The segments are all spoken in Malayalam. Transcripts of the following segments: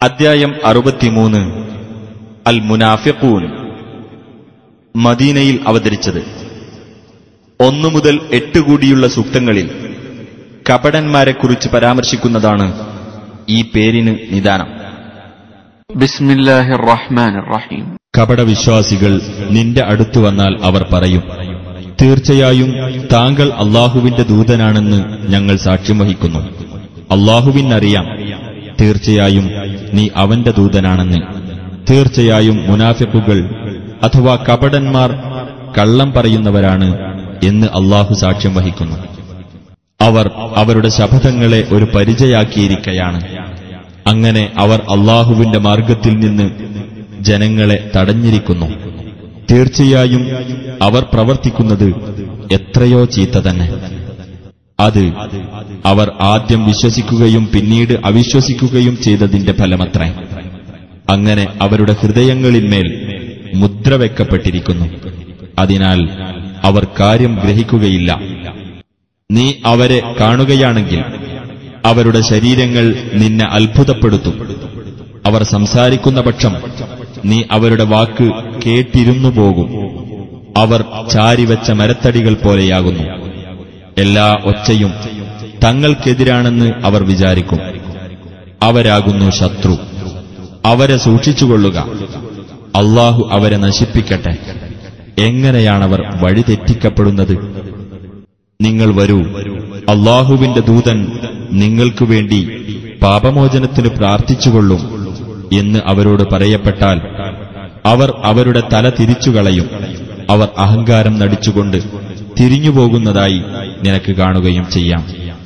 അദ്ധ്യായം അറുപത്തിമൂന്ന് അൽ മുനാഫിഖൂൻ മദീനയിൽ അവതരിച്ചത് ഒന്നു മുതൽ എട്ട് കൂടിയുള്ള സൂക്തങ്ങളിൽ കപടന്മാരെക്കുറിച്ച് പരാമർശിക്കുന്നതാണ് ഈ പേരിന് നിദാനം بسم الله الرحمن الرحيم കപടവിശ്വാസികൾ നിന്റെ അടുത്തു വന്നാൽ അവർ പറയും തീർച്ചയായും താങ്കൾ അള്ളാഹുവിന്റെ ദൂതനാണെന്ന് ഞങ്ങൾ സാക്ഷ്യം വഹിക്കുന്നു അള്ളാഹുവിനറിയാം തീർച്ചയായും നീ അവന്റെ ദൂതനാണെന്ന് തീർച്ചയായും മുനാഫിക്കുകൾ അഥവാ കപടന്മാർ കള്ളം പറയുന്നവരാണ് എന്ന് അള്ളാഹു സാക്ഷ്യം വഹിക്കുന്നു അവർ അവരുടെ ശപഥങ്ങളെ ഒരു പരിചയാക്കിയിരിക്കയാണ് അങ്ങനെ അവർ അള്ളാഹുവിന്റെ മാർഗത്തിൽ നിന്ന് ജനങ്ങളെ തടഞ്ഞിരിക്കുന്നു തീർച്ചയായും അവർ പ്രവർത്തിക്കുന്നത് എത്രയോ ചീത്ത തന്നെ അത് അവർ ആദ്യം വിശ്വസിക്കുകയും പിന്നീട് അവിശ്വസിക്കുകയും ചെയ്തതിന്റെ ഫലമത്രേ അങ്ങനെ അവരുടെ ഹൃദയങ്ങളിന്മേൽ മുദ്ര വെക്കപ്പെട്ടിരിക്കുന്നു അതിനാൽ അവർ കാര്യം ഗ്രഹിക്കുകയില്ല നീ അവരെ കാണുകയാണെങ്കിൽ അവരുടെ ശരീരങ്ങൾ നിന്നെ അത്ഭുതപ്പെടുത്തും അവർ സംസാരിക്കുന്ന പക്ഷം നീ അവരുടെ വാക്ക് കേട്ടിരുന്നു പോകും അവർ ചാരിവെച്ച മരത്തടികൾ പോലെയാകുന്നു എല്ലാ ഒച്ചയും തങ്ങൾക്കെതിരാണെന്ന് അവർ വിചാരിക്കും അവരാകുന്നു ശത്രു അവരെ സൂക്ഷിച്ചുകൊള്ളുക അള്ളാഹു അവരെ നശിപ്പിക്കട്ടെ എങ്ങനെയാണവർ വഴിതെറ്റിക്കപ്പെടുന്നത് നിങ്ങൾ വരൂ അള്ളാഹുവിന്റെ ദൂതൻ നിങ്ങൾക്കു വേണ്ടി പാപമോചനത്തിന് പ്രാർത്ഥിച്ചുകൊള്ളും എന്ന് അവരോട് പറയപ്പെട്ടാൽ അവർ അവരുടെ തല തിരിച്ചുകളയും അവർ അഹങ്കാരം നടിച്ചുകൊണ്ട് തിരിഞ്ഞുപോകുന്നതായി നിനക്ക് കാണുകയും ചെയ്യാം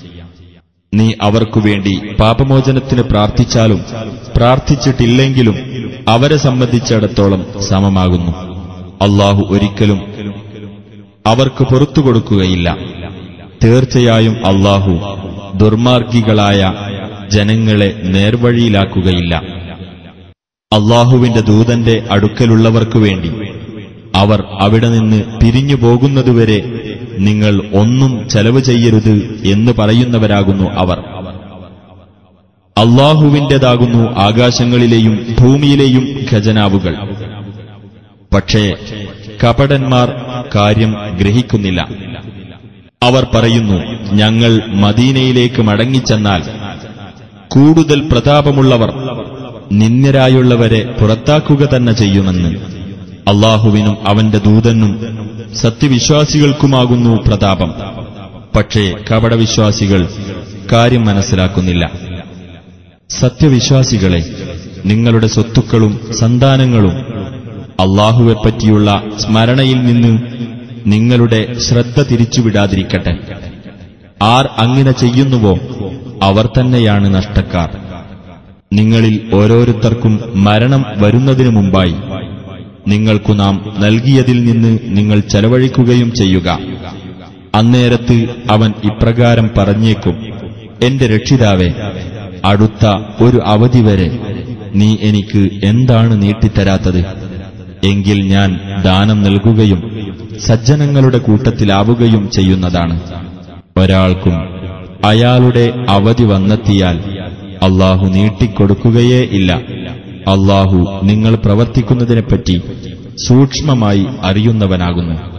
നീ അവർക്കു വേണ്ടി പാപമോചനത്തിന് പ്രാർത്ഥിച്ചാലും പ്രാർത്ഥിച്ചിട്ടില്ലെങ്കിലും അവരെ സംബന്ധിച്ചിടത്തോളം സമമാകുന്നു അള്ളാഹു ഒരിക്കലും അവർക്ക് പുറത്തു കൊടുക്കുകയില്ല തീർച്ചയായും അള്ളാഹു ദുർമാർഗികളായ ജനങ്ങളെ നേർവഴിയിലാക്കുകയില്ല അള്ളാഹുവിന്റെ ദൂതന്റെ അടുക്കലുള്ളവർക്കു വേണ്ടി അവർ അവിടെ നിന്ന് പിരിഞ്ഞു പോകുന്നതുവരെ നിങ്ങൾ ഒന്നും ചെലവ് ചെയ്യരുത് എന്ന് പറയുന്നവരാകുന്നു അവർ അള്ളാഹുവിന്റേതാകുന്നു ആകാശങ്ങളിലെയും ഭൂമിയിലെയും ഖജനാവുകൾ പക്ഷേ കപടന്മാർ കാര്യം ഗ്രഹിക്കുന്നില്ല അവർ പറയുന്നു ഞങ്ങൾ മദീനയിലേക്ക് മടങ്ങിച്ചെന്നാൽ കൂടുതൽ പ്രതാപമുള്ളവർ നിന്ദ്യരായുള്ളവരെ പുറത്താക്കുക തന്നെ ചെയ്യുമെന്ന് അള്ളാഹുവിനും അവന്റെ ദൂതനും സത്യവിശ്വാസികൾക്കുമാകുന്നു പ്രതാപം പക്ഷേ കപടവിശ്വാസികൾ കാര്യം മനസ്സിലാക്കുന്നില്ല സത്യവിശ്വാസികളെ നിങ്ങളുടെ സ്വത്തുക്കളും സന്താനങ്ങളും അള്ളാഹുവെപ്പറ്റിയുള്ള സ്മരണയിൽ നിന്ന് നിങ്ങളുടെ ശ്രദ്ധ തിരിച്ചുവിടാതിരിക്കട്ടെ ആർ അങ്ങനെ ചെയ്യുന്നുവോ അവർ തന്നെയാണ് നഷ്ടക്കാർ നിങ്ങളിൽ ഓരോരുത്തർക്കും മരണം വരുന്നതിനു മുമ്പായി നിങ്ങൾക്കു നാം നൽകിയതിൽ നിന്ന് നിങ്ങൾ ചെലവഴിക്കുകയും ചെയ്യുക അന്നേരത്ത് അവൻ ഇപ്രകാരം പറഞ്ഞേക്കും എന്റെ രക്ഷിതാവേ അടുത്ത ഒരു അവധി വരെ നീ എനിക്ക് എന്താണ് നീട്ടിത്തരാത്തത് എങ്കിൽ ഞാൻ ദാനം നൽകുകയും സജ്ജനങ്ങളുടെ കൂട്ടത്തിലാവുകയും ചെയ്യുന്നതാണ് ഒരാൾക്കും അയാളുടെ അവധി വന്നെത്തിയാൽ അള്ളാഹു നീട്ടിക്കൊടുക്കുകയേ ഇല്ല അള്ളാഹു നിങ്ങൾ പ്രവർത്തിക്കുന്നതിനെപ്പറ്റി സൂക്ഷ്മമായി അറിയുന്നവനാകുന്നു